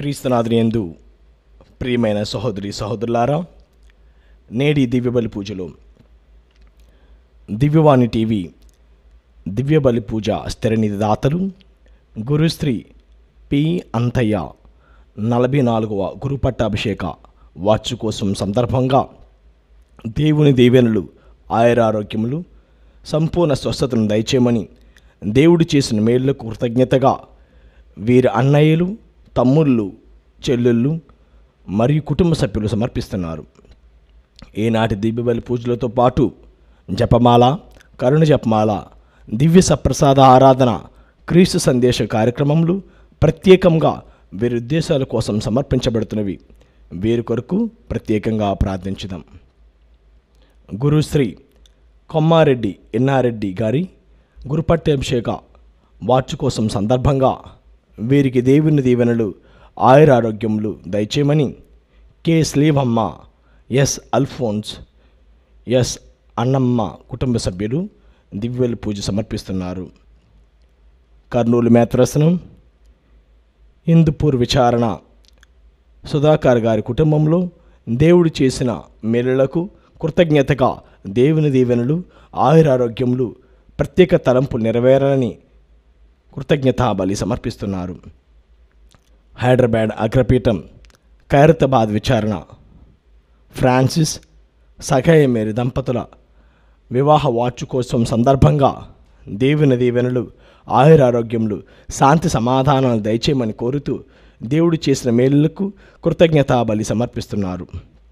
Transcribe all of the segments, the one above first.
క్రీస్తునాథుని యందు ప్రియమైన సహోదరి సహోదరులారా నేడి దివ్యబలి పూజలో దివ్యవాణి టీవీ దివ్యబలి పూజ స్థిరనిధి దాతలు గురుశ్రీ పి అంతయ్య నలభై నాలుగవ గురు పట్టాభిషేక వార్షికోత్సవం సందర్భంగా దేవుని దీవెనలు ఆయురారోగ్యములు సంపూర్ణ స్వస్థతను దయచేయమని దేవుడు చేసిన మేళ్లకు కృతజ్ఞతగా వీరి అన్నయ్యలు తమ్ముళ్ళు చెల్లెళ్ళు మరియు కుటుంబ సభ్యులు సమర్పిస్తున్నారు ఈనాటి దివ్యబలి పూజలతో పాటు జపమాల కరుణ జపమాల దివ్య సప్రసాద ఆరాధన క్రీస్తు సందేశ కార్యక్రమములు ప్రత్యేకంగా వీరి ఉద్దేశాల కోసం సమర్పించబడుతున్నవి వీరి కొరకు ప్రత్యేకంగా ప్రార్థించుదాం గురుశ్రీ కొమ్మారెడ్డి ఎన్నారెడ్డి గారి గురుపట్టాభిషేక వార్షికోత్సవం సందర్భంగా వీరికి దేవుని దీవెనలు ఆయురారోగ్యములు దయచేయమని K Sleevamma S Alphonse S Annamma కుటుంబ సభ్యులు దివ్యలు పూజ సమర్పిస్తున్నారు కర్నూలు మేత్రసనం హిందూపూర్ విచారణ సుధాకర్ గారి కుటుంబంలో దేవుడు చేసిన మేలులకు కృతజ్ఞతగా దేవుని దీవెనలు ఆయురారోగ్యములు ప్రత్యేక తలంపు నెరవేరాలని కృతజ్ఞతా బలి సమర్పిస్తున్నారు హైదరాబాద్ అగ్రపీఠం ఖైరతాబాద్ విచారణ ఫ్రాన్సిస్ సఖయ మేరీ దంపతుల వివాహ వార్షికోత్సవం సందర్భంగా దేవుని దీవెనలు ఆయురారోగ్యములు శాంతి సమాధానాలు దయచేయమని కోరుతూ దేవుడు చేసిన మేలులకు కృతజ్ఞతా బలి సమర్పిస్తున్నారు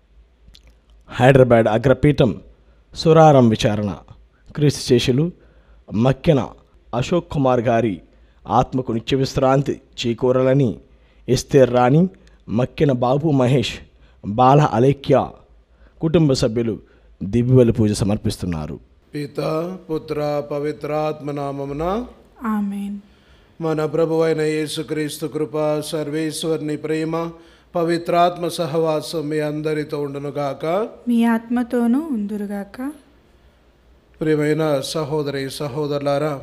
హైదరాబాద్ అగ్రపీఠం సురారం విచారణ క్రీస్తు శేషులు మక్కెన అశోక్ కుమార్ గారి ఆత్మకు నిత్య విశ్రాంతి చేకూరాలని ఎస్తేర్ రాణి మక్కెన బాబు మహేష్ బాల అలేఖ్య కుటుంబ సభ్యులు దివ్యబలి పూజ సమర్పిస్తున్నారు పిత పుత్ర పవిత్రాత్మ నామమున ఆమెన్ మన ప్రభు అయిన యేసుక్రీస్తు కృప సర్వేశ్వరుని ప్రేమ పవిత్రాత్మ సహవాసం మీ అందరితో ఉండునుగాక మీ ఆత్మతోనూ ఉందురుగాక ప్రియమైన సహోదరి సహోదరులారా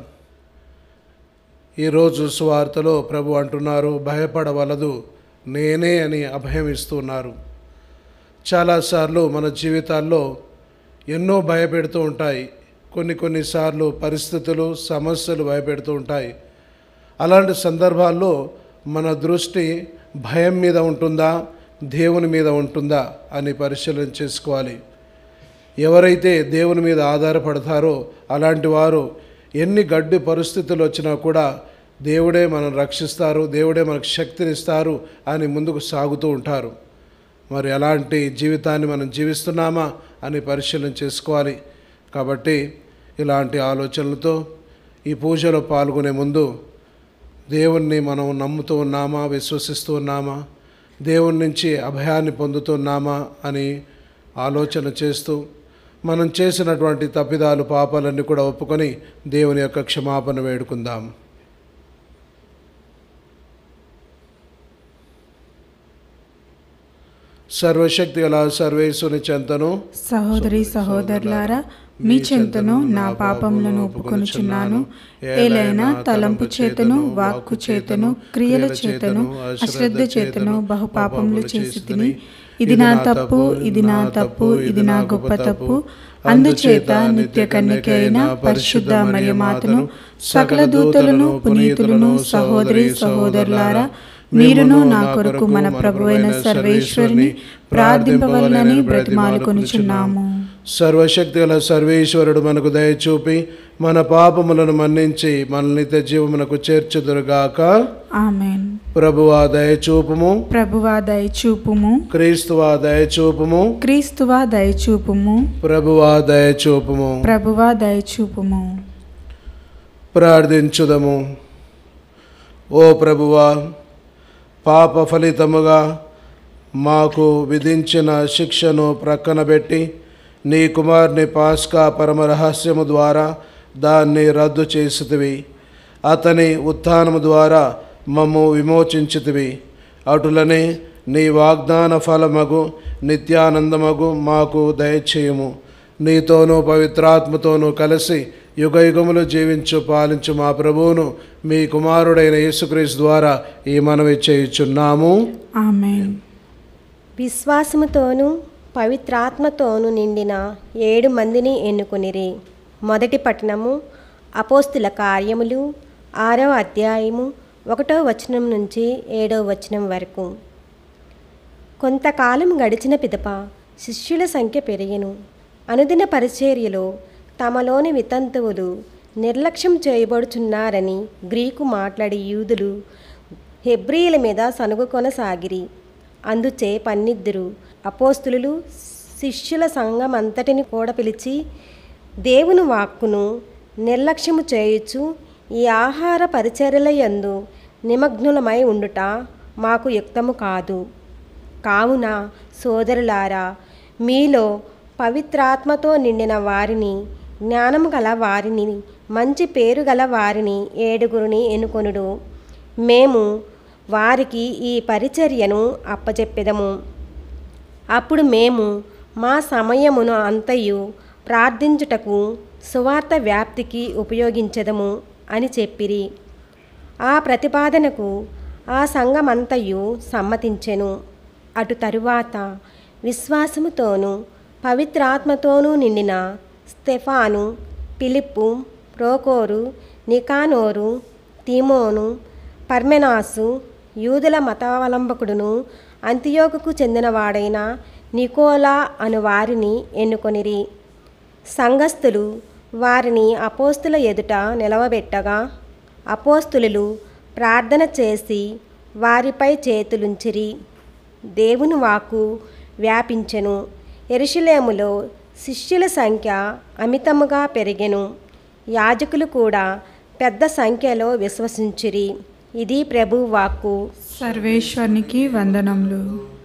ఈరోజు సువార్తలో ప్రభు అంటున్నారు భయపడవలదు నేనే అని అభయం ఇస్తున్నారు చాలాసార్లు మన జీవితాల్లో ఎన్నో భయపెడుతూ ఉంటాయి కొన్ని కొన్నిసార్లు పరిస్థితులు సమస్యలు భయపెడుతూ ఉంటాయి అలాంటి సందర్భాల్లో మన దృష్టి భయం మీద ఉంటుందా దేవుని మీద ఉంటుందా అని పరిశీలన చేసుకోవాలి ఎవరైతే దేవుని మీద ఆధారపడతారో అలాంటి వారు ఎన్ని గడ్డి పరిస్థితులు వచ్చినా కూడా దేవుడే మనం రక్షిస్తారు దేవుడే మనకు శక్తినిస్తారు అని ముందుకు సాగుతూ ఉంటారు మరి అలాంటి జీవితాన్ని మనం జీవిస్తున్నామా అని పరిశీలన చేసుకోవాలి కాబట్టి ఇలాంటి ఆలోచనలతో ఈ పూజలో పాల్గొనే ముందు దేవుణ్ణి మనం నమ్ముతూ ఉన్నామా విశ్వసిస్తూ ఉన్నామా దేవుని నుంచి అభయాన్ని పొందుతున్నామా అని ఆలోచన చేస్తూ మనం చేసినటువంటి తప్పిదాలు పాపాలన్నీ కూడా ఒప్పుకొని దేవుని యొక్క క్షమాపణ వేడుకుందాం సర్వశక్తి గల సర్వేశ్వని చెంతను సహోదరి సహోదరులారా మీ చెంతను నా పాపములను ఒప్పుకొనుచున్నాను ఏలైనా తలంపు చేతను వాక్కు చేతను క్రియల చేతను అశ్రద్ధ చేతను బహుపాపములు చేసి తిని ఇది నా తప్పు ఇది నా తప్పు ఇది నా గొప్ప తప్పు అందుచేత నిత్య కన్యక అయిన పరిశుద్ధ మరియమాతను సకల దూతలను పునీతులను సహోదరి సహోదరులారా మీరును నా కొరకు మన ప్రభువైన సర్వేశ్వరుని ప్రార్థింపవలనని బ్రతిమాలుకొనుచున్నాము సర్వశక్తి గల సర్వేశ్వరుడు మనకు దయచూపి మన పాపములను మన్నించి మన నిత్య జీవమునకు చేర్చుదురుగాక ఆమెన్ ప్రభువా దయచూపుము ప్రభువా దయచూపుము క్రీస్తువా దయచూపుము క్రీస్తువా దయచూపుము ప్రభువా దయచూపుము ప్రభువా దయచూపుము ప్రార్థించుదము ఓ ప్రభువా పాప ఫలితముగా మాకు విధించిన శిక్షను ప్రక్కన పెట్టి నీ కుమార్ని పాస్కా పరమరహస్యము ద్వారా దాన్ని రద్దు చేసితివి అతని ఉత్థానము ద్వారా మమ్ము విమోచించితివి అటులనే నీ వాగ్దాన ఫలమగు నిత్యానందమగు మాకు దయచేయము నీతోనూ పవిత్రాత్మతోనూ కలిసి యుగ యుగములు జీవించు పాలించు మా ప్రభువును మీ కుమారుడైన యేసుక్రీస్తు ద్వారా ఈ మనవి చేయుచున్నాము ఆమెన్ విశ్వాసముతోనూ పవిత్రాత్మతోనూ నిండిన ఏడు మందిని ఎన్నుకొనిరి మొదటి పట్టణము అపోస్తుల కార్యములు ఆరవ అధ్యాయము ఒకటో వచనం నుంచి ఏడో వచనం వరకు కొంతకాలం గడిచిన పిదప శిష్యుల సంఖ్య పెరిగెను అనుదిన పరిచర్యలో తమలోని వితంతువులు నిర్లక్ష్యం చేయబడుచున్నారని గ్రీకు మాట్లాడి యూదులు హెబ్రీల మీద సనుగు కొనసాగిరి అందుచే పన్నిద్దరు అపోస్తులు శిష్యుల సంఘం అంతటిని కూడా పిలిచి దేవుని వాక్కును నిర్లక్ష్యము చేయుచు ఈ ఆహార పరిచర్యల యందు నిమగ్నులమై ఉండుట మాకు యుక్తము కాదు కావున సోదరులారా మీలో పవిత్రాత్మతో నిండిన వారిని జ్ఞానం గల వారిని మంచి పేరు గల వారిని ఏడుగురిని ఎన్నుకొనుడు మేము వారికి ఈ పరిచర్యను అప్పచెప్పెదము అప్పుడు మేము మా సమయమును అంతయు ప్రార్థించుటకు సువార్త వ్యాప్తికి ఉపయోగించదము అని చెప్పిరి ఆ ప్రతిపాదనకు ఆ సంఘమంతయు సమ్మతించెను అటు తరువాత విశ్వాసముతోనూ పవిత్రాత్మతోనూ నిండిన స్టెఫాను పిలిప్పు ప్రోకోరు నికానోరు తీమోను పర్మెనాసు యూదుల మతావలంబకుడును అంతియోకుకు చెందినవాడైన నికోలా అను వారిని ఎన్నుకొనిరి సంఘస్థులు వారిని అపోస్తుల ఎదుట నిలవబెట్టగా అపోస్తులు ప్రార్థన చేసి వారిపై చేతులుంచిరి దేవుని వాక్కు వ్యాపించెను ఎరుషులేములో శిష్యుల సంఖ్య అమితముగా పెరిగెను యాజకులు కూడా పెద్ద సంఖ్యలో విశ్వసించిరి ఇది ప్రభు వాక్కు సర్వేశ్వరునికి వందనములు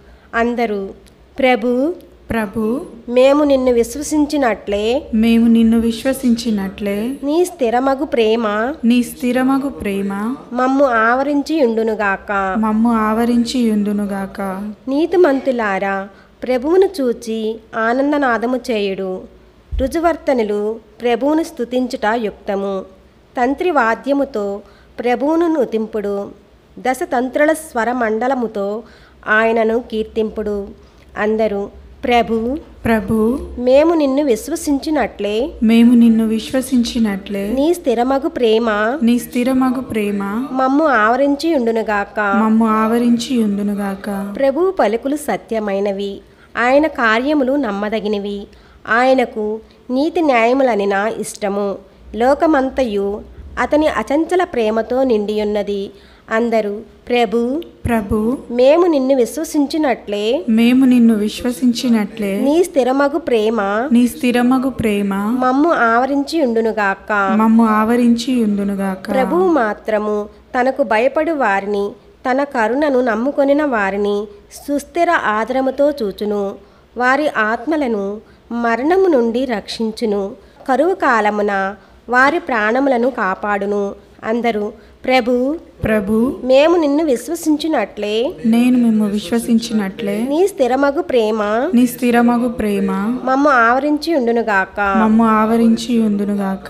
అందరూ ప్రభు ప్రభు మేము నిన్ను విశ్వసించినట్లే మేము నిన్ను విశ్వసించినట్లే నీ స్థిరమగు ప్రేమ నీ స్థిరమగు ప్రేమ మమ్ము ఆవరించి ఉండునుగాక మమ్ము ఆవరించి యుందునుగాక నీతిమంతులారా ప్రభువును చూచి ఆనందనాదము చేయుడు రుజువర్తనులు ప్రభువును స్తుతించుట యుక్తము తంత్రి వాద్యముతో ప్రభువును నుతింపుడు దశతంత్రుల స్వరమండలముతో ఆయనను కీర్తింపుడు అందరూ ప్రభు ప్రభు మేము నిన్ను విశ్వసించినట్లే మేము నిన్ను విశ్వసించినట్లే నీ స్థిరమగు ప్రేమ నీ స్థిరమగు ప్రేమ మమ్ము ఆవరించి ఉండునుగాక మమ్ము ఆవరించి యుందునుగాక ప్రభు పలుకులు సత్యమైనవి ఆయన కార్యములు నమ్మదగినవి ఆయనకు నీతి న్యాయములనిన ఇష్టము లోకమంతయు అతని అచంచల ప్రేమతో నిండియున్నది అందరూ ప్రభు ప్రభు మేము నిన్ను విశ్వసించినట్లే మేము నిన్ను విశ్వసించినట్లే నీ స్థిరమగు ప్రేమ నీ స్థిరమగు ప్రేమ మమ్ము ఆవరించి ఉండునుగాక మమ్ము ఆవరించి యుందునుగాక ప్రభువు మాత్రము తనకు భయపడు వారిని తన కరుణను నమ్ముకొనిన వారిని సుస్థిర ఆదరముతో చూచును వారి ఆత్మలను మరణము నుండి రక్షించును కరువు కాలమున వారి ప్రాణములను కాపాడును అందరూ ప్రభు ప్రభు మేము నిన్ను విశ్వసించినట్లే నేను మేము విశ్వసించినట్లే నీ స్థిరమగు ప్రేమ నీ స్థిరమగు ప్రేమ మమ్ము ఆవరించి ఉండునుగాక మమ్ము ఆవరించి ఉందునుగాక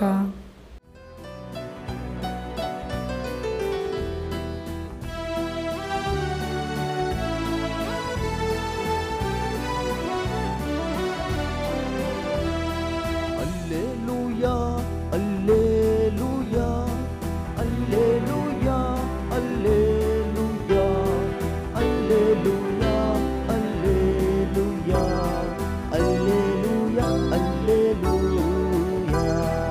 Alleluia, Alleluia, Alleluia, Alleluia, Alleluia, Alleluia, Alleluia, Alleluia.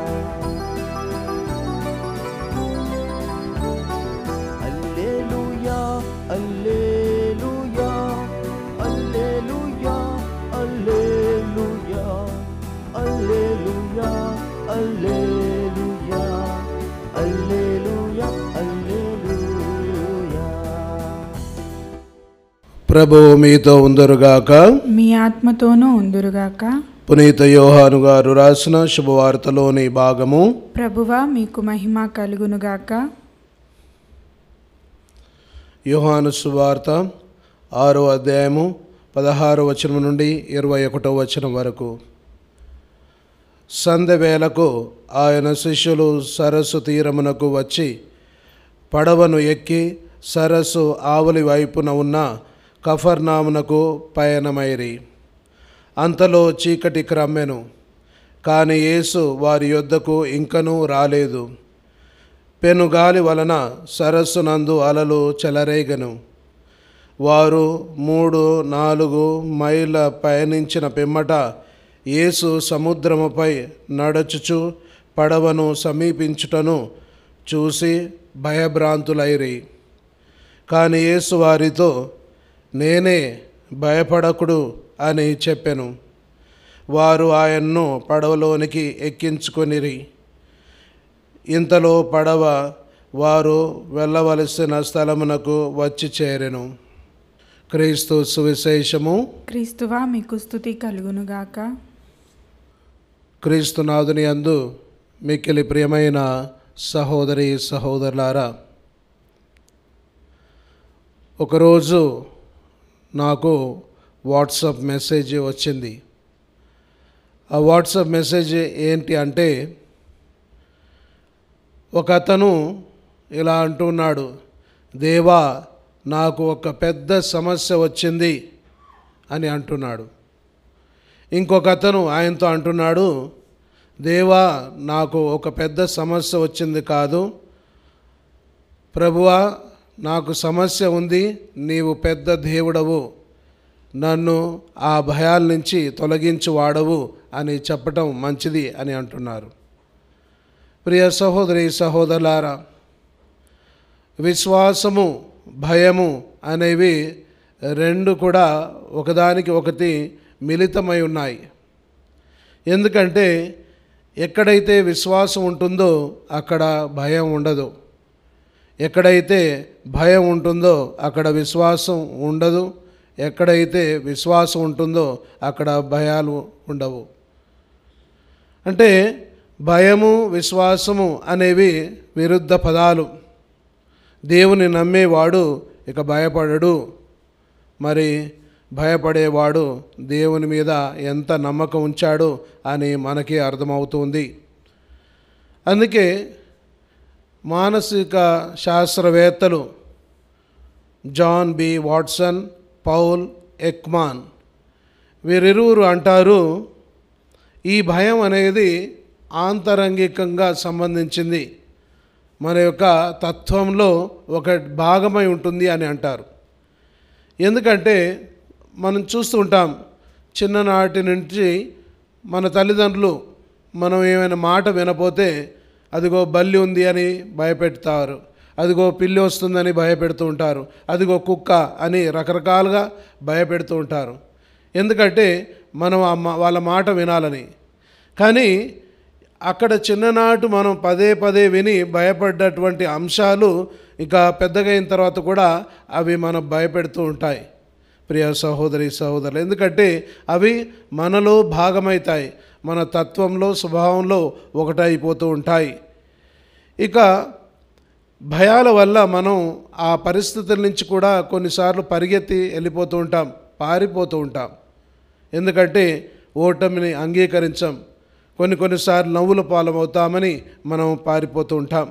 Alleluia, Alleluia, Alleluia, Alleluia, Alleluia, Alleluia, Alleluia, Alleluia. ప్రభువు మీతో ఉందరుగాక మీ ఆత్మతోనూ ఉందురుగాక పునీత యోహాను గారు రాసిన శుభవార్తలోని భాగము ప్రభువా మీకు మహిమ కలుగునుగాక యోహాను సువార్త ఆరో అధ్యాయము పదహారో వచనం నుండి ఇరవై ఒకటో వచనం వరకు సంధ్య వేళకు ఆయన శిష్యులు సరస్సు తీరమునకు వచ్చి పడవను ఎక్కి సరస్సు ఆవలి వైపున ఉన్న కఫర్నామునకు పయనమైరి అంతలో చీకటి క్రమ్మెను కానీ యేసు వారి యొద్దకు ఇంకనూ రాలేదు పెనుగాలి వలన సరస్సునందు అలలు చెలరేగను వారు మూడు నాలుగు మైళ్ళ పయనించిన పిమ్మట యేసు సముద్రముపై నడచుచు పడవను సమీపించుటను చూసి భయభ్రాంతులైరి కానీ యేసు వారితో నేనే భయపడకుడు అని చెప్పెను వారు ఆయన్ను పడవలోనికి ఎక్కించుకొనిరి ఇంతలో పడవ వారు వెళ్ళవలసిన స్థలమునకు వచ్చి చేరెను క్రీస్తు సువిశేషము క్రీస్తువా మీకు స్థుతి కలుగునుగాక క్రీస్తునాథుని అందు మిక్కిలి ప్రియమైన సహోదరి సహోదరులారా ఒకరోజు నాకు వాట్సాప్ మెసేజ్ వచ్చింది ఆ వాట్సాప్ మెసేజ్ ఏంటి అంటే ఒక అతను ఇలా అంటున్నాడు దేవా నాకు ఒక పెద్ద సమస్య వచ్చింది అని అంటున్నాడు ఇంకొక అతను ఆయనతో అంటున్నాడు దేవా నాకు ఒక పెద్ద సమస్య వచ్చింది కాదు ప్రభువా నాకు సమస్య ఉంది నీవు పెద్ద దేవుడవు నన్ను ఆ భయాల నుంచి తొలగించి వాడవు అని చెప్పటం మంచిది అని అంటున్నారు ప్రియ సహోదరి సహోదరులారా విశ్వాసము భయము అనేవి రెండు కూడా ఒకదానికి ఒకటి మిళితమై ఉన్నాయి ఎందుకంటే ఎక్కడైతే విశ్వాసం ఉంటుందో అక్కడ భయం ఉండదు ఎక్కడైతే భయం ఉంటుందో అక్కడ విశ్వాసం ఉండదు ఎక్కడైతే విశ్వాసం ఉంటుందో అక్కడ భయాలు ఉండవు అంటే భయము విశ్వాసము అనేవి విరుద్ధ పదాలు దేవుని నమ్మేవాడు ఇక భయపడడు మరి భయపడేవాడు దేవుని మీద ఎంత నమ్మకం ఉంచాడు అని మనకి అర్థమవుతుంది అందుకే మానసిక శాస్త్రవేత్తలు John B Watson Paul Ekman వీరిరువురు అంటారు ఈ భయం అనేది ఆంతరంగికంగా సంబంధించింది మన యొక్క తత్వంలో ఒక భాగమై ఉంటుంది అని అంటారు ఎందుకంటే మనం చూస్తూ ఉంటాం చిన్ననాటి నుంచి మన తల్లిదండ్రులు మనం ఏమైనా మాట వినపోతే అదిగో బల్లి ఉంది అని భయపెడతారు అదిగో పిల్లి వస్తుందని భయపెడుతూ ఉంటారు అదిగో కుక్క అని రకరకాలుగా భయపెడుతూ ఉంటారు ఎందుకంటే మనం ఆ మా- వాళ్ళ మాట వినాలని కానీ అక్కడ చిన్ననాటు మనం పదే పదే విని భయపడ్డటువంటి అంశాలు ఇంకా పెద్దగా అయిన తర్వాత కూడా అవి మనం భయపెడుతూ ఉంటాయి ప్రియ సహోదరి సహోదరులు ఎందుకంటే అవి మనలో భాగమవుతాయి మన తత్వంలో స్వభావంలో ఒకటైపోతూ ఉంటాయి ఇక భయాల వల్ల మనం ఆ పరిస్థితుల నుంచి కూడా కొన్నిసార్లు పరిగెత్తి వెళ్ళిపోతూ ఉంటాం పారిపోతూ ఉంటాం ఎందుకంటే ఓటమిని అంగీకరించాం కొన్ని కొన్నిసార్లు నవ్వుల పాలమవుతామని మనం పారిపోతూ ఉంటాం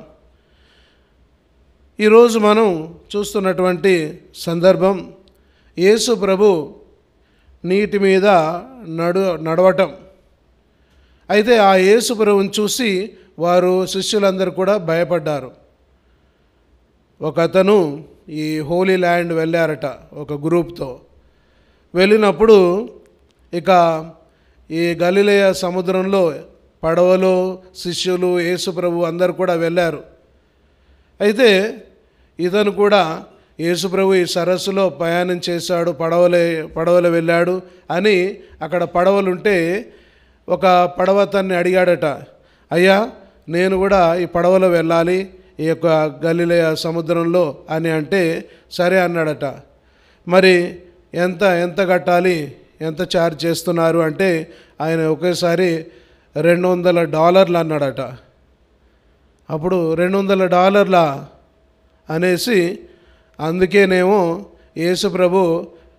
ఈరోజు మనం చూస్తున్నటువంటి సందర్భం యేసు ప్రభు నీటి మీద నడు నడవటం అయితే ఆ యేసు ప్రభువుని చూసి వారు శిష్యులందరూ కూడా భయపడ్డారు ఒక అతను ఈ హోలీ ల్యాండ్ వెళ్ళారట ఒక గ్రూప్తో వెళ్ళినప్పుడు ఇక ఈ గలిలయ సముద్రంలో పడవలో శిష్యులు యేసుప్రభు అందరు కూడా వెళ్ళారు అయితే ఇతను కూడా యేసుప్రభు ఈ సరస్సులో ప్రయాణం చేశాడు పడవలే పడవలో వెళ్ళాడు అని అక్కడ పడవలుంటే ఒక పడవ అతన్ని అడిగాడట అయ్యా నేను కూడా ఈ పడవలో వెళ్ళాలి ఈ యొక్క గలిలయ సముద్రంలో అని అంటే సరే అన్నాడట మరి ఎంత ఎంత కట్టాలి ఎంత ఛార్జ్ చేస్తున్నారు అంటే ఆయన ఒకేసారి రెండు వందల డాలర్లు అన్నాడట అప్పుడు రెండు వందల డాలర్ల అనేసి అందుకేనేమో యేసు ప్రభు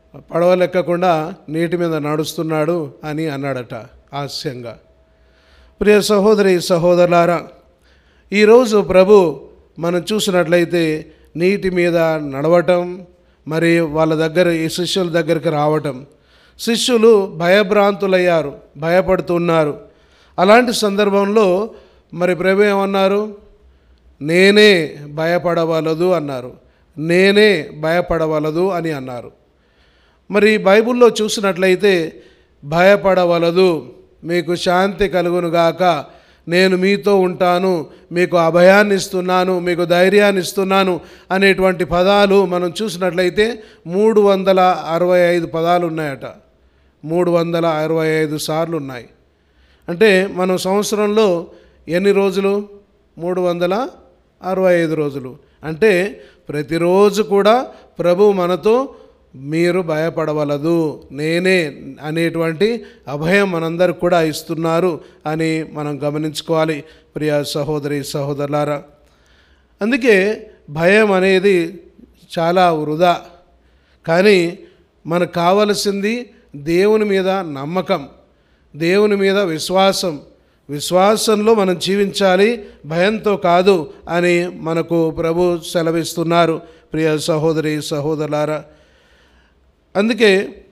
పడవలెక్కకుండా నీటి మీద నడుస్తున్నాడు అని అన్నాడట హాస్యంగా ప్రియ సహోదరి సహోదరులారా ఈరోజు ప్రభు మనం చూసినట్లయితే నీటి మీద నడవటం మరి వాళ్ళ దగ్గర ఈ శిష్యుల దగ్గరికి రావటం శిష్యులు భయభ్రాంతులయ్యారు భయపడుతున్నారు అలాంటి సందర్భంలో మరి ప్రభు ఏమన్నారు నేనే భయపడవలదు అన్నారు నేనే భయపడవలదు అని అన్నారు మరి బైబిల్లో చూసినట్లయితే భయపడవలదు మీకు శాంతి కలుగునుగాక నేను మీతో ఉంటాను మీకు అభయాన్ని ఇస్తున్నాను మీకు ధైర్యాన్ని ఇస్తున్నాను అనేటువంటి పదాలు మనం చూసినట్లయితే మూడు వందల అరవై ఐదు పదాలు ఉన్నాయట మూడు వందల అరవై ఐదు సార్లు ఉన్నాయి అంటే మనం సంవత్సరంలో ఎన్ని రోజులు మూడు వందల అరవై ఐదు రోజులు అంటే ప్రతిరోజు కూడా ప్రభు మనతో మీరు భయపడవలదు నేనే అనేటువంటి అభయం మనందరికి కూడా ఇస్తున్నారు అని మనం గమనించుకోవాలి ప్రియ సహోదరి సహోదరులారా అందుకే భయం అనేది చాలా వృధా కానీ మనకు కావలసింది దేవుని మీద నమ్మకం దేవుని మీద విశ్వాసం విశ్వాసంలో మనం జీవించాలి భయంతో కాదు అని మనకు ప్రభు సెలవిస్తున్నారు ప్రియ సహోదరి సహోదరులారా అందుకే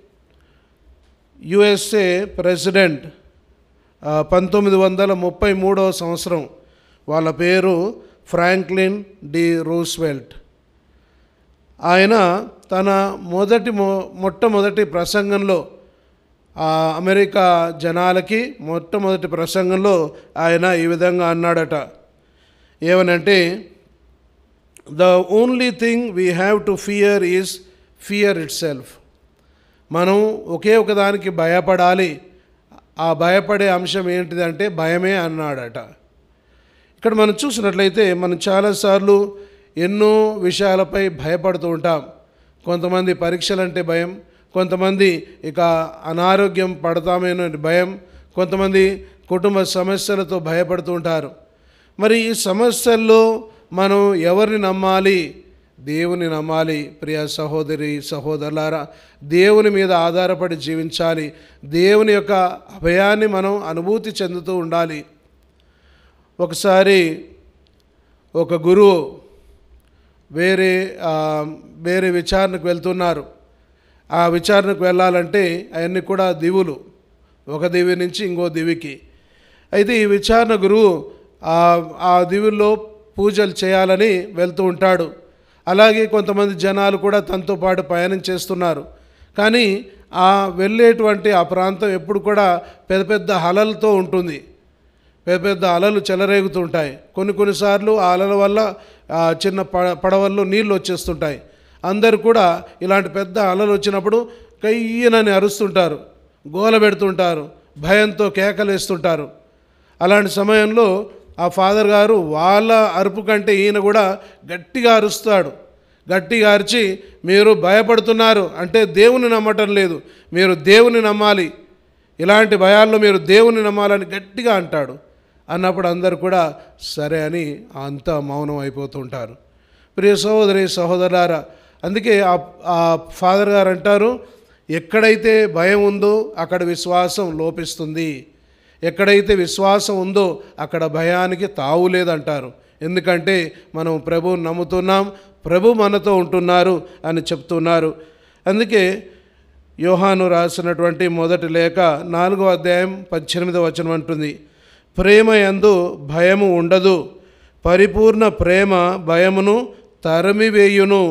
యుఎస్ఏ ప్రెసిడెంట్ ఆ, పంతొమ్మిది వందల ముప్పై మూడవ సంవత్సరం వాళ్ళ పేరు ఫ్రాంక్లిన్ డి రూస్వెల్ట్ ఆయన తన మొదటి మొ మొట్టమొదటి ప్రసంగంలో ఆ అమెరికా జనాలకి మొట్టమొదటి ప్రసంగంలో ఆయన ఈ విధంగా అన్నాడట ఏమనంటే the only thing we have to fear is fear itself మనం ఒకే ఒక దానికి భయపడాలి ఆ భయపడే అంశం ఏంటిదంటే భయమే అన్నాడట ఇక్కడ మనం చూసినట్లయితే మనం చాలాసార్లు ఎన్నో విషయాలపై భయపడుతూ ఉంటాం కొంతమంది పరీక్షలంటే భయం కొంతమంది ఇక అనారోగ్యం పడతామేనో అని భయం కొంతమంది కుటుంబ సమస్యలతో భయపడుతూ ఉంటారు మరి ఈ సమస్యల్లో మనం ఎవరిని నమ్మాలి దేవుని నమ్మాలి ప్రియ సహోదరి సహోదరులారా దేవుని మీద ఆధారపడి జీవించాలి దేవుని యొక్క అభయాన్ని మనం అనుభూతి చెందుతూ ఉండాలి ఒకసారి ఒక గురువు వేరే ఆ, వేరే విచారణకు వెళ్తున్నారు ఆ విచారణకు వెళ్ళాలంటే అవన్నీ కూడా దివులు ఒక దివి నుంచి ఇంకో దివికి అయితే ఈ విచారణ గురువు ఆ ఆ దివుల్లో పూజలు చేయాలని వెళ్తూ ఉంటాడు అలాగే కొంతమంది జనాలు కూడా తనతో పాటు పయనం చేస్తున్నారు కానీ ఆ వెళ్ళేటువంటి ఆ ప్రాంతం ఎప్పుడు కూడా పెద్ద పెద్ద అలలతో ఉంటుంది పెద్ద పెద్ద అలలు చెలరేగుతుంటాయి కొన్ని కొన్నిసార్లు ఆ అలల వల్ల ఆ చిన్న ప పడవల్లో నీళ్ళు వచ్చేస్తుంటాయి అందరు కూడా ఇలాంటి పెద్ద అలలు వచ్చినప్పుడు కయ్యనని అరుస్తుంటారు గోల పెడుతుంటారు భయంతో కేకలేస్తుంటారు అలాంటి సమయంలో ఆ ఫాదర్ గారు వాళ్ళ అరుపు కంటే ఈయన కూడా గట్టిగా అరుస్తాడు గట్టిగా అరిచి మీరు భయపడుతున్నారు అంటే దేవుని నమ్మటం లేదు మీరు దేవుని నమ్మాలి ఇలాంటి భయాల్లో మీరు దేవుని నమ్మాలని గట్టిగా అంటాడు అన్నప్పుడు అందరు కూడా సరే అని అంతా మౌనం అయిపోతుంటారు ప్రియ సహోదరి సహోదరులారా అందుకే ఆ ఆ ఫాదర్ గారు అంటారు ఎక్కడైతే భయం ఉందో అక్కడ విశ్వాసం లోపిస్తుంది ఎక్కడైతే విశ్వాసం ఉందో అక్కడ భయానికి తావు లేదంటారు ఎందుకంటే మనం ప్రభువుని నమ్ముతున్నాం ప్రభు మనతో ఉంటున్నారు అని చెప్తున్నారు అందుకే యోహాను రాసినటువంటి మొదటి లేఖ నాలుగో అధ్యాయం పద్దెనిమిదో వచనం అంటుంది ప్రేమ యందు భయము ఉండదు పరిపూర్ణ ప్రేమ భయమును తరిమివేయును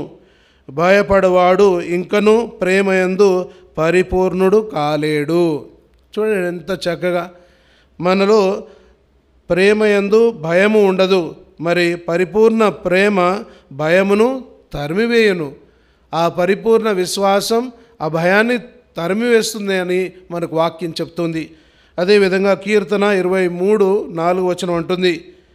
భయపడవాడు ఇంకను ప్రేమయందు పరిపూర్ణుడు కాలేడు చూడండి ఎంత చక్కగా మనలో ప్రేమయందు భయము ఉండదు మరి పరిపూర్ణ ప్రేమ భయమును తరిమివేయును ఆ పరిపూర్ణ విశ్వాసం ఆ భయాన్ని తరిమివేస్తుంది అని మనకు వాక్యం చెప్తుంది అదేవిధంగా కీర్తన ఇరవై మూడు నాలుగు వచనం అంటుంది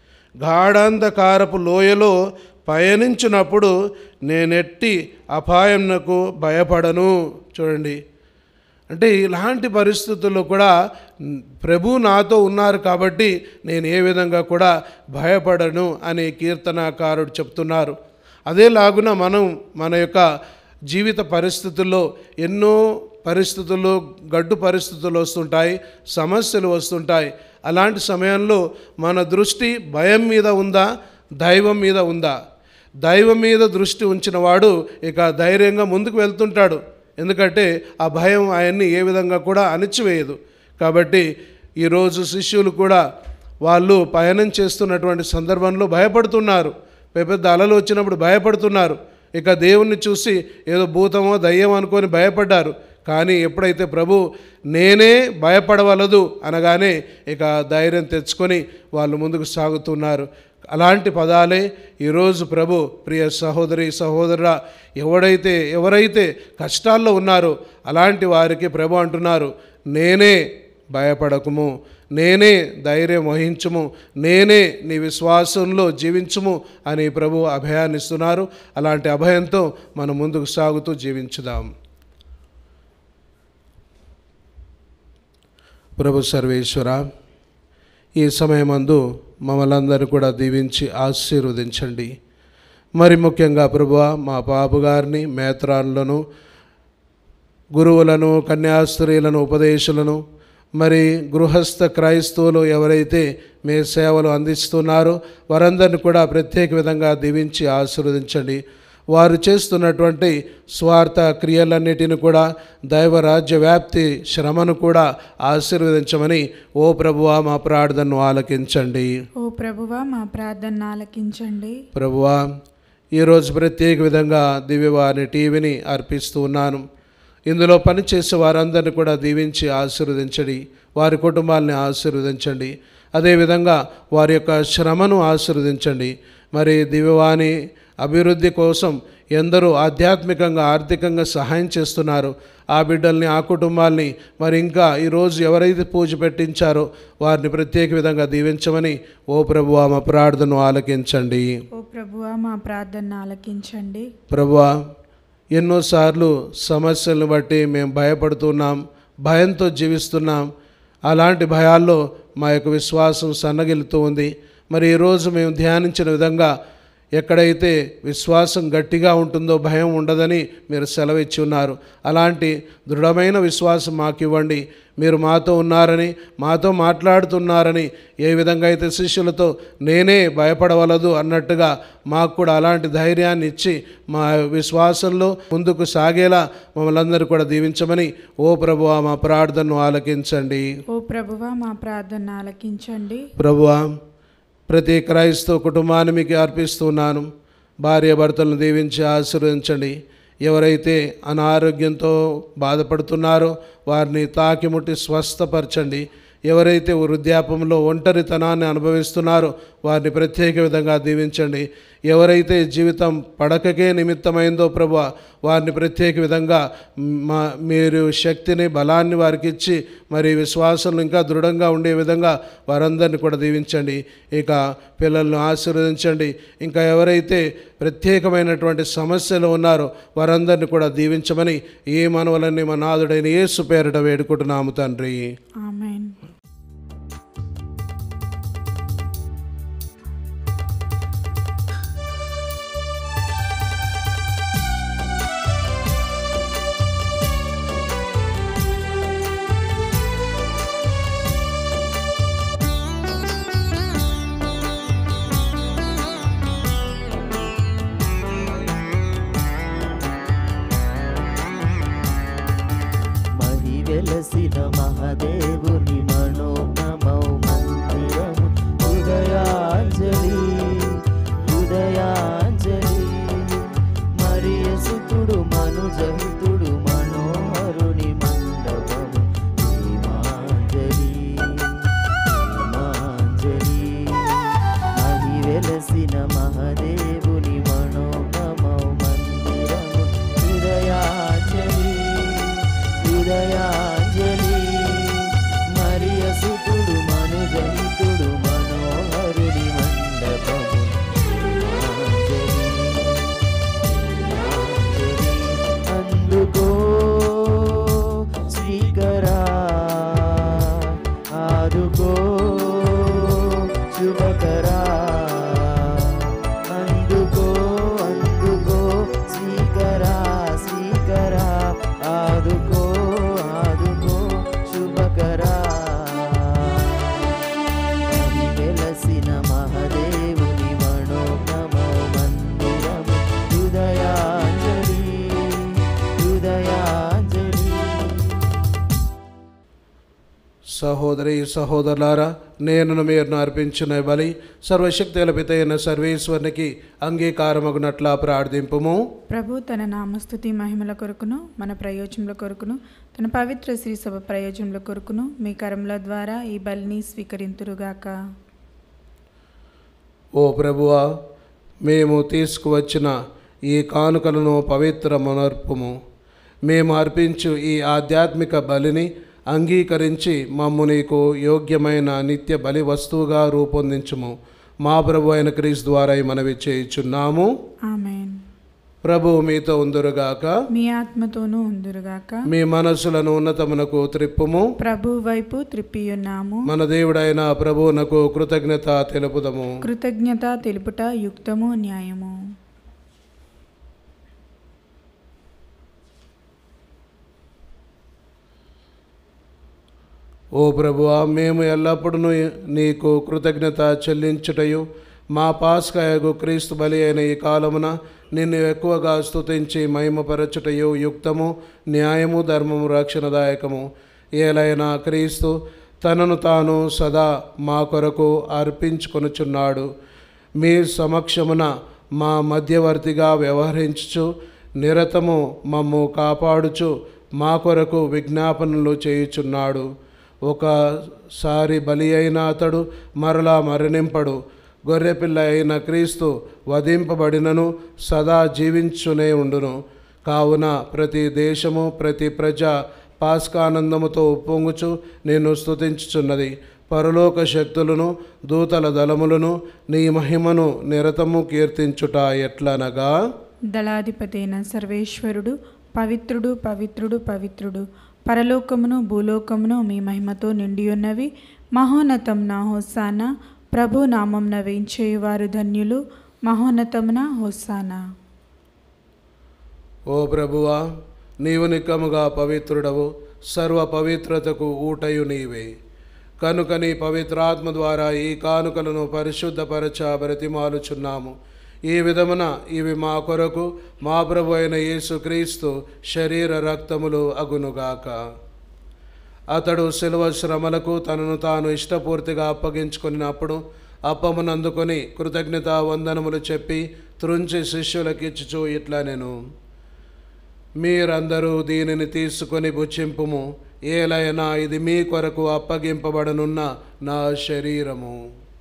గాఢాంధకారపు లోయలో పయనించినప్పుడు నేనెట్టి అపాయంనకు భయపడను చూడండి అంటే ఇలాంటి పరిస్థితుల్లో కూడా ప్రభు నాతో ఉన్నారు కాబట్టి నేను ఏ విధంగా కూడా భయపడను అని కీర్తనాకారుడు చెప్తున్నారు అదేలాగున మనం మన యొక్క జీవిత పరిస్థితుల్లో ఎన్నో పరిస్థితుల్లో గడ్డు పరిస్థితులు వస్తుంటాయి సమస్యలు వస్తుంటాయి అలాంటి సమయంలో మన దృష్టి భయం మీద ఉందా దైవం మీద ఉందా దైవం మీద దృష్టి ఉంచిన వాడు ఇక ధైర్యంగా ముందుకు వెళ్తుంటాడు ఎందుకంటే ఆ భయం ఆయన్ని ఏ విధంగా కూడా అణిచివేయదు కాబట్టి ఈరోజు శిష్యులు కూడా వాళ్ళు పయనం చేస్తున్నటువంటి సందర్భంలో భయపడుతున్నారు పెద్ద పెద్ద అలలు వచ్చినప్పుడు భయపడుతున్నారు ఇక దేవుణ్ణి చూసి ఏదో భూతమో దయ్యం అనుకొని భయపడ్డారు కానీ ఎప్పుడైతే ప్రభు నేనే భయపడవలదు అనగానే ఇక ధైర్యం తెచ్చుకొని వాళ్ళు ముందుకు సాగుతున్నారు అలాంటి పదాలే ఈరోజు ప్రభు ప్రియ సహోదరి సహోదరుల ఎవడైతే ఎవరైతే కష్టాల్లో ఉన్నారో అలాంటి వారికి ప్రభు అంటున్నారు నేనే భయపడకుము నేనే ధైర్యం వహించుము నేనే నీ విశ్వాసంలో జీవించుము అని ప్రభు అభయాన్ని ఇస్తున్నారు అలాంటి అభయంతో మనం ముందుకు సాగుతూ జీవించుదాం ప్రభు సర్వేశ్వర ఈ సమయమందు మమ్మల్ని అందరూ కూడా దీవించి ఆశీర్వదించండి మరి ముఖ్యంగా ప్రభువ మా పాపు గారిని మేత్రాన్లను గురువులను కన్యాస్త్రీలను ఉపదేశులను మరి గృహస్థ క్రైస్తవులు ఎవరైతే మీ సేవలు అందిస్తున్నారో వారందరిని కూడా ప్రత్యేక విధంగా దీవించి ఆశీర్వదించండి వారు చేస్తున్నటువంటి స్వార్థ క్రియలన్నిటిని కూడా దైవరాజ్య వ్యాప్తి శ్రమను కూడా ఆశీర్వదించమని ఓ ప్రభువా మా ప్రార్థనను ఆలకించండి ఓ ప్రభువా మా ప్రార్థన ఆలకించండి ప్రభువా ఈరోజు ప్రత్యేక విధంగా దివ్యవాణి టీవీని అర్పిస్తూ ఉన్నాను ఇందులో పనిచేసే వారందరిని కూడా దీవించి ఆశీర్వదించండి వారి కుటుంబాలని ఆశీర్వదించండి అదేవిధంగా వారి యొక్క శ్రమను ఆశీర్వదించండి మరి దివ్యవాణి అభివృద్ధి కోసం ఎందరో ఆధ్యాత్మికంగా ఆర్థికంగా సహాయం చేస్తున్నారు ఆ బిడ్డల్ని ఆ కుటుంబాల్ని మరి ఇంకా ఈరోజు ఎవరైతే పూజ పెట్టించారో వారిని ప్రత్యేక విధంగా దీవించమని ఓ ప్రభువా మా ప్రార్థనను ఆలకించండి ఓ ప్రభువా మా ప్రార్థన ఆలకించండి ప్రభువా ఎన్నోసార్లు సమస్యలను బట్టి మేము భయపడుతున్నాం భయంతో జీవిస్తున్నాం అలాంటి భయాల్లో మా యొక్క విశ్వాసం సన్నగిలుతూ ఉంది మరి ఈరోజు మేము ధ్యానించిన విధంగా ఎక్కడైతే విశ్వాసం గట్టిగా ఉంటుందో భయం ఉండదని మీరు సెలవిచ్చి ఉన్నారు అలాంటి దృఢమైన విశ్వాసం మాకు ఇవ్వండి మీరు మాతో ఉన్నారని మాతో మాట్లాడుతున్నారని ఏ విధంగా అయితే శిష్యులతో నేనే భయపడవలదు అన్నట్టుగా మాకు కూడా అలాంటి ధైర్యాన్ని ఇచ్చి మా విశ్వాసంలో ముందుకు సాగేలా మమ్మల్ని అందరూ కూడా దీవించమని ఓ ప్రభువా మా ప్రార్థనను ఆలకించండి ఓ ప్రభువా మా ప్రార్థన ఆలకించండి ప్రభువా ప్రతి క్రైస్తవ కుటుంబాన్ని మీకు అర్పిస్తున్నాను భార్య భర్తలను దీవించి ఆశీర్వదించండి ఎవరైతే అనారోగ్యంతో బాధపడుతున్నారో వారిని తాకి ముట్టి స్వస్థపరచండి ఎవరైతే వృద్ధాపంలో ఒంటరితనాన్ని అనుభవిస్తున్నారో వారిని ప్రత్యేక విధంగా దీవించండి ఎవరైతే జీవితం పడకకే నిమిత్తమైందో ప్రభు వారిని ప్రత్యేక విధంగా మా మీరు శక్తిని బలాన్ని వారికి ఇచ్చి మరి విశ్వాసం ఇంకా దృఢంగా ఉండే విధంగా వారందరిని కూడా దీవించండి ఇక పిల్లలను ఆశీర్వదించండి ఇంకా ఎవరైతే ప్రత్యేకమైనటువంటి సమస్యలు ఉన్నారో వారందరిని కూడా దీవించమని ఈ మనవలన్నీ మా నాదుడైన యేసు పేరిట వేడుకుంటున్నాము తండ్రి ఆమెన్ మహి వెలసిన మహదేవుని మనోమమౌ మందిరము హృదయాంజలి హృదయాంజలి మరియ సుతుడు మనుజహితుడు మనోహరుని మండపము ప్రేమాంజలి ప్రేమాంజలి మహి వెలసిన మహదేవుని మనోమమౌ మందిరము హృదయాంజలి హృదయాంజలి మరియ సుతుడు సహోదరి సహోదరులారా నేను మీరు అర్పించిన బలి సర్వశక్తుల పిత అయిన సర్వేశ్వరునికి అంగీకారమగునట్లా ప్రార్థింపుము ప్రభు తన నామస్తుతి మహిమల కొరకును మన ప్రయోజనముల కొరకును తన పవిత్ర శ్రీ సభ ప్రయోజనముల కొరకును మీ కరముల ద్వారా ఈ బలిని స్వీకరింతురుగాక ఓ ప్రభువా మేము తీసుకువచ్చిన ఈ కానుకలను పవిత్ర మనర్పుము మేము అర్పించు ఈ ఆధ్యాత్మిక బలిని అంగీకరించి మమ్ము నీకు యోగ్యమైన నిత్య బలి వస్తువుగా రూపొందించుము మా ప్రభు అయిన క్రీస్తు ద్వారా ఈ మనవి చేయుచున్నాము ఆమెన్ ప్రభు మీతో ఉందురుగాక మీ ఆత్మతోనూ ఉందురుగాక మీ మనస్సులను ఉన్నతమునకు త్రిప్పుము ప్రభు వైపు త్రిప్పియున్నాము మన దేవుడైన ప్రభువునకు కృతజ్ఞత తెలుపుదము కృతజ్ఞత తెలుపుట యుక్తము న్యాయము ఓ ప్రభువా మేము ఎల్లప్పుడూ నీకు కృతజ్ఞత చెల్లించుటయు మా పాస్కాయగు క్రీస్తు బలి అయిన ఈ కాలమున నిన్ను ఎక్కువగా స్తుతించి మహిమపరచుటయు యుక్తము న్యాయము ధర్మము రక్షణదాయకము ఏలైనా క్రీస్తు తనను తాను సదా మా కొరకు అర్పించుకొనుచున్నాడు మీ సమక్షమున మా మధ్యవర్తిగా వ్యవహరించుచు నిరతము మమ్ము కాపాడుచు మా కొరకు విజ్ఞాపనలు చేయుచున్నాడు ఒకసారి బలి అయిన అతడు మరలా మరణింపడు గొర్రెపిల్ల అయిన క్రీస్తు వధింపబడినను సదా జీవించునే ఉండును కావున ప్రతి దేశము ప్రతి ప్రజ పాస్కానందముతో ఉప్పొంగుచు నేను స్తుతించుచున్నది పరలోక శక్తులను దూతల దళములను నీ మహిమను నిరతము కీర్తించుట ఎట్లనగా దళాధిపతి అయిన సర్వేశ్వరుడు పవిత్రుడు పవిత్రుడు పవిత్రుడు పరలోకమును భూలోకమును మీ మహిమతో నిండియున్నవి మహోన్నతం నా హోసానా ప్రభు నామంన వేయించేవారు ధన్యులు మహోన్నతమున హోసానా ఓ ప్రభువా నీవు నిక్కముగా పవిత్రుడవు సర్వ పవిత్రతకు ఊటయు నీవే కనుక నీ పవిత్రాత్మ ద్వారా ఈ కానుకలను పరిశుద్ధపరచ బ్రతిమాలుచున్నాము ఈ విధమున ఇవి మా కొరకు మా ప్రభు అయిన యేసుక్రీస్తు శరీర రక్తములు అగునుగాక అతడు శిలువ శ్రమలకు తనను తాను ఇష్టపూర్తిగా అప్పగించుకున్నప్పుడు అప్పమును అందుకొని కృతజ్ఞత వందనములు చెప్పి త్రుంచి శిష్యులకిచ్చుచు ఇట్లా నేను మీరందరూ దీనిని తీసుకొని భుజింపుము ఏలైనా ఇది మీ కొరకు అప్పగింపబడనున్న నా శరీరము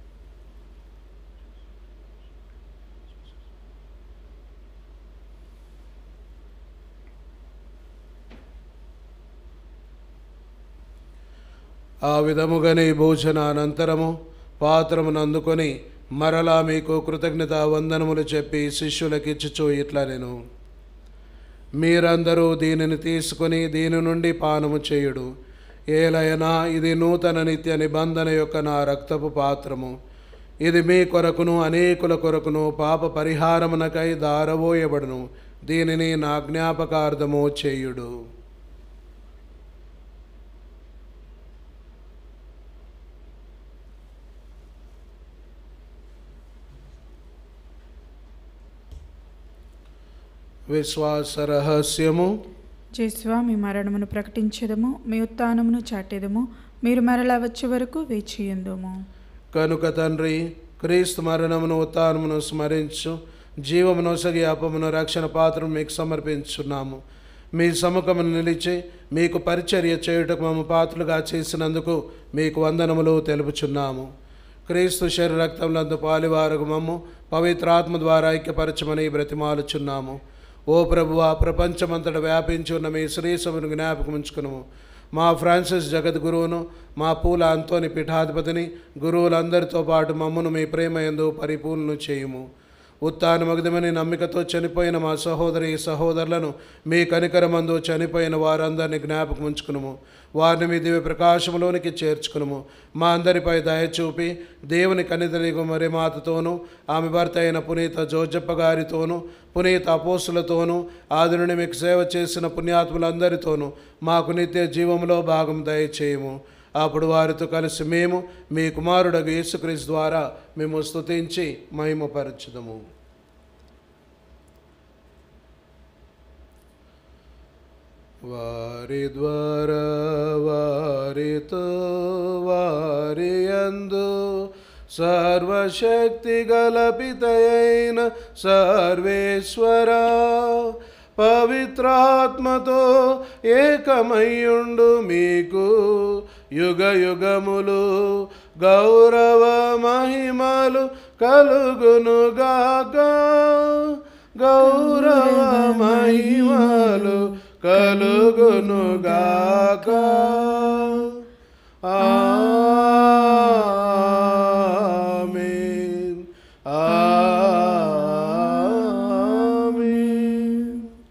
ఆ విధముగానే భోజన అనంతరము పాత్రమును అందుకొని మరలా మీకు కృతజ్ఞత వందనములు చెప్పి శిష్యులకిచ్చుచు ఇట్లా నేను మీరందరూ దీనిని తీసుకొని దీని నుండి పానము చేయుడు ఏలైనా ఇది నూతన నిత్య నిబంధన యొక్క నా రక్తపు పాత్రము ఇది మీ కొరకును అనేకుల కొరకును పాప పరిహారమునకై దారవోయబడును దీనిని నా జ్ఞాపకార్థము చేయుడు విశ్వాస రహస్యము జేస్వా మీ మరణమును ప్రకటించదము మీ ఉత్థానమును చాటెదము మీరు మరలా వచ్చే వరకు వేచియుందుము కనుక తండ్రి క్రీస్తు మరణమును ఉత్థానమును స్మరించు జీవమును సగి అపమును రక్షణ పాత్రను మీకు సమర్పించున్నాము మీ సముఖమును నిలిచి మీకు పరిచర్య చేయుటకు మమ్మ పాత్రలుగా చేసినందుకు మీకు వందనములు తెలుపుచున్నాము క్రీస్తు శరీర రక్తములందు పాలివారకు మమ్ము పవిత్రాత్మ ద్వారా ఐక్యపరచమని బ్రతిమాలుచున్నాము ఓ ప్రభువా ప్రపంచమంతట వ్యాపించి ఉన్న మీ శ్రీసమును జ్ఞాపకం ఉంచుకును మా ఫ్రాన్సిస్ జగద్గురువును మా పూల అంతోని పీఠాధిపతిని గురువులందరితో పాటు మమ్మను మీ ప్రేమ ఎందు పరిపూర్ణను చేయుము ఉత్తాన మగదమని నమ్మికతో చనిపోయిన మా సహోదరి సహోదరులను మీ కనికరమందు చనిపోయిన వారందరినీ జ్ఞాపకం ఉంచుకునుము వారిని మీ దివ్య ప్రకాశములోనికి చేర్చుకునుము మా అందరిపై దయ చూపి దేవుని కనితలిగు మరి మాతతోనూ ఆమె భర్త అయిన పునీత జోజప్ప గారితోనూ పునీత అపోసులతోనూ ఆది నుండి మీకు సేవ చేసిన పుణ్యాత్ములందరితోనూ మాకు నిత్య జీవములో భాగం దయచేయము అప్పుడు వారితో కలిసి మేము మీ కుమారుడగు యేసుక్రీస్తు ద్వారా మేము స్తుతించి మహిమపరచుదము వారి ద్వారా వారితో వారియందు సర్వశక్తి గలపితయైన సర్వేశ్వర పవిత్రాత్మతో ఏకమయ్యుండు మీకు యుగ యుగములు గౌరవ మహిమలు కలుగునుగాక గౌరవ మహిమలు కలుగునుగాక ఆమేన్ ఆమేన్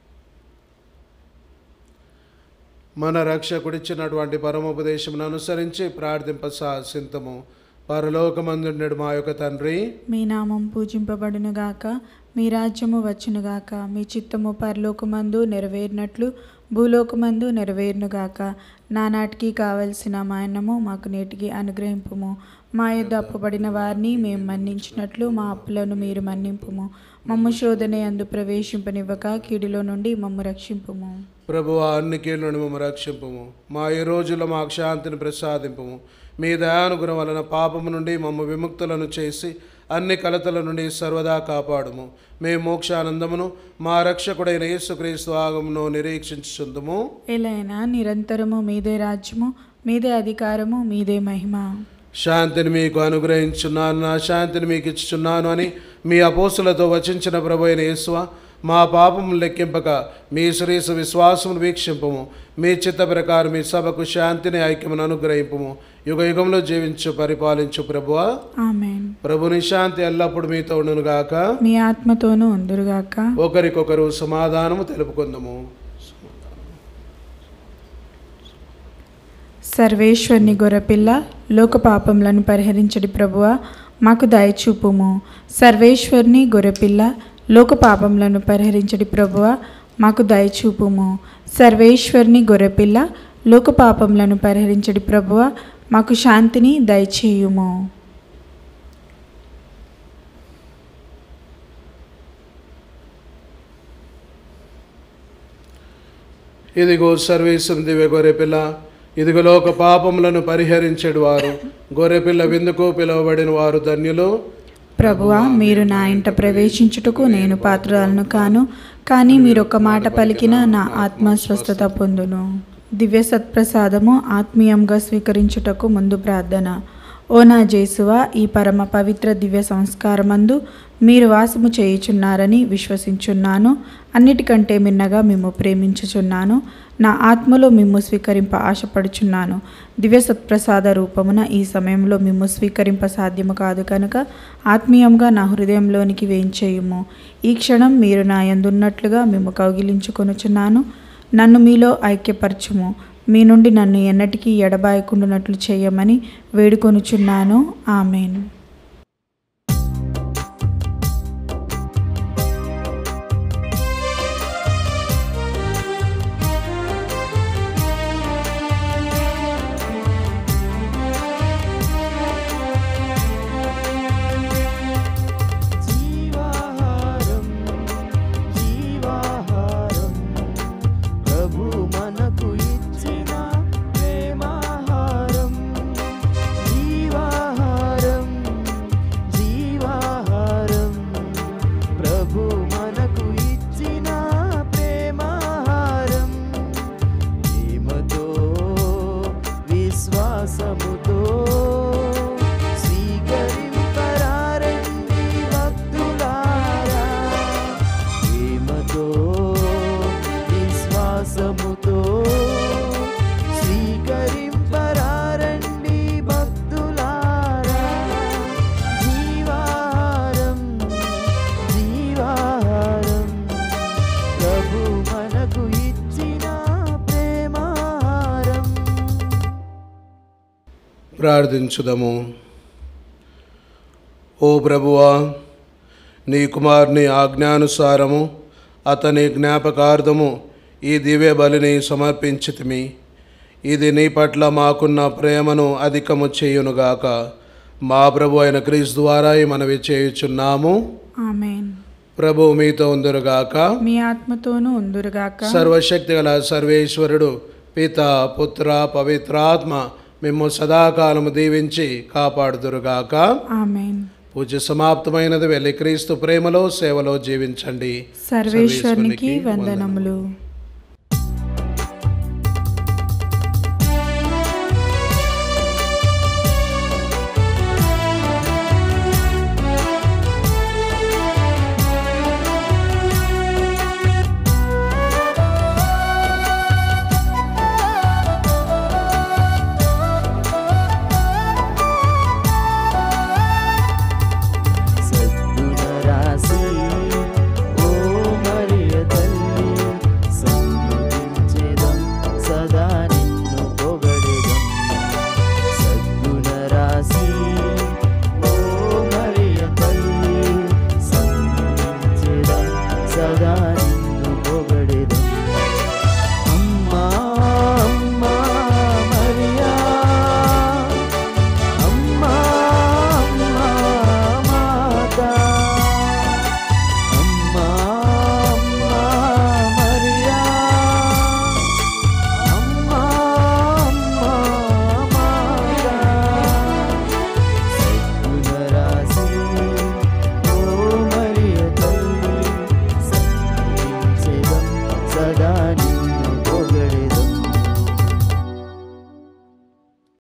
మన రక్షకుడిచ్చినటువంటి పరమోపదేశమును అనుసరించి ప్రార్థింప సాసింతము పరలోకమందుండెడు మా యొక్క తండ్రి మీ నామం పూజింపబడునుగాక మీ రాజ్యము వచ్చునుగాక మీ చిత్తము పరలోకమందు నెరవేరినట్లు భూలోకమందు నెరవేరునుగాక నానాటికి కావలసిన మాయనము మాకు నేటికి అనుగ్రహింపుము మా యొద్ద అప్పుబడిన వారిని మేము మన్నించినట్లు మా అప్పులను మీరు మన్నింపుము మమ్ము శోధన అందు ప్రవేశింపనివ్వక కీడులో నుండి మమ్ము రక్షింపుము ప్రభు అన్ని కీళ్ళను మమ్మ రక్షింపము మా ఈ రోజుల్లో మాకు శాంతిని ప్రసాదింపము మీ దయానుగుణం వలన పాపము నుండి మమ్మ విముక్తులను చేసి అన్ని కలతల నుండి సర్వదా కాపాడుము మేము మోక్షానందమును మా రక్షకుడైన యేసుక్రీస్తు ఆగమును నిరీక్షించుచుందుము ఎలైనా నిరంతరము మీదే రాజ్యము మీదే అధికారము మీదే మహిమ శాంతిని మీకు అనుగ్రహించున్నాను నా శాంతిని మీకు ఇచ్చుచున్నాను అని మీ అపోసులతో వచించిన ప్రభు అయిన యేసువ మా పాపము లెక్కింపక మీ శ్రీసు విశ్వాసమును వీక్షింపము మీ చిత్త ప్రకారం మీ సభకు శాంతిని ఐక్యమును అనుగ్రహింపము యుగ యుగంలో జీవించు పరిపాలించు ప్రభువా ఆమెన్ ప్రభుని శాంతి ఎల్లప్పుడు మీతో ఉండునుగాక మీ ఆత్మతోనూ ఉందురుగాక ఒకరికొకరు సమాధానము తెలుపుకుందాము సర్వేశ్వరుని గొర్రెపిల్ల లోక పాపములను పరిహరించడి ప్రభువ మాకు దయచూపుము సర్వేశ్వరుని గొర్రెపిల్ల లోక పాపములను పరిహరించడి ప్రభువ మాకు దయచూపుము సర్వేశ్వరుని గొర్రెపిల్ల లోక పాపములను పరిహరించడి ప్రభువ మాకు శాంతిని దయచేయుము ఇదిగో సర్వేశ్వరం దివ్య గొర్రెపిల్ల ఇదిగో లోక పాపములను పరిహరించెడు వారు గొర్రెపిల్ల విందుకు పిలువబడిన వారు ధన్యులు ప్రభువా మీరు నా ఇంట ప్రవేశించుటకు నేను పాత్రలను కాను కానీ మీరు ఒక మాట పలికిన నా ఆత్మ స్వస్థత పొందును దివ్య సత్ప్రసాదము ఆత్మీయంగా స్వీకరించుటకు ముందు ప్రార్థన ఓ నా జేసువా ఈ పరమ పవిత్ర దివ్య సంస్కారమందు మీరు వాసము చేయుచున్నారని విశ్వసించున్నాను అన్నిటికంటే మిన్నగా మిమ్ము ప్రేమించుచున్నాను నా ఆత్మలో మిమ్ము స్వీకరింప ఆశపడుచున్నాను దివ్య సత్ప్రసాద రూపమున ఈ సమయంలో మిమ్ము స్వీకరింప సాధ్యము కాదు కనుక ఆత్మీయంగా నా హృదయంలోనికి వేయించేయుము ఈ క్షణం మీరు నా యందున్నట్లుగా మిమ్ము కౌగిలించుకొనుచున్నాను నన్ను మీలో ఐక్యపరచుము మీ నుండి నన్ను ఎన్నటికీ ఎడబాయకుండునట్లు చేయమని వేడుకొనుచున్నాను ఆమెన్ జీవాహారం జీవాహారం ప్రభు మనకు ఇచ్చిన ప్రేమాహారం జీవాహారం జీవాహారం ప్రభు మనకు ఇచ్చిన ప్రేమాహారం ప్రేమతో విశ్వాసముతో స్వీకరింపరారండి భక్తులారా ప్రేమతో విశ్వాసముతో స్వీకరింపరారండి భక్తులారా జీవాహారం జీవాహారం ప్రభు మనకు ఇచ్చిన ప్రేమాహారం ప్రార్థించుదము ఓ ప్రభువా నీ కుమారుని ఆజ్ఞానుసారము అతని జ్ఞాపకార్థము ఈ దివ్య బలిని సమర్పించితిమి ఇది నీ పట్ల మాకున్న ప్రేమను అధికము చేయునుగాక మా ప్రభు అయిన క్రీస్తు ద్వారా ఈ మనవి చేయుచున్నాము ఆమెన్ ప్రభు మీతో ఉందరుగాక మీ ఆత్మతోనూ ఉందురుగాక సర్వశక్తి గల సర్వేశ్వరుడు పిత పుత్ర పవిత్రాత్మ మేము సదాకాలము దీవించి కాపాడుదురుగాక ఆమెన్ పూజ సమాప్తమైనది వెళ్ళి క్రీస్తు ప్రేమలో సేవలో జీవించండి సర్వేశ్వరునికి వందనములు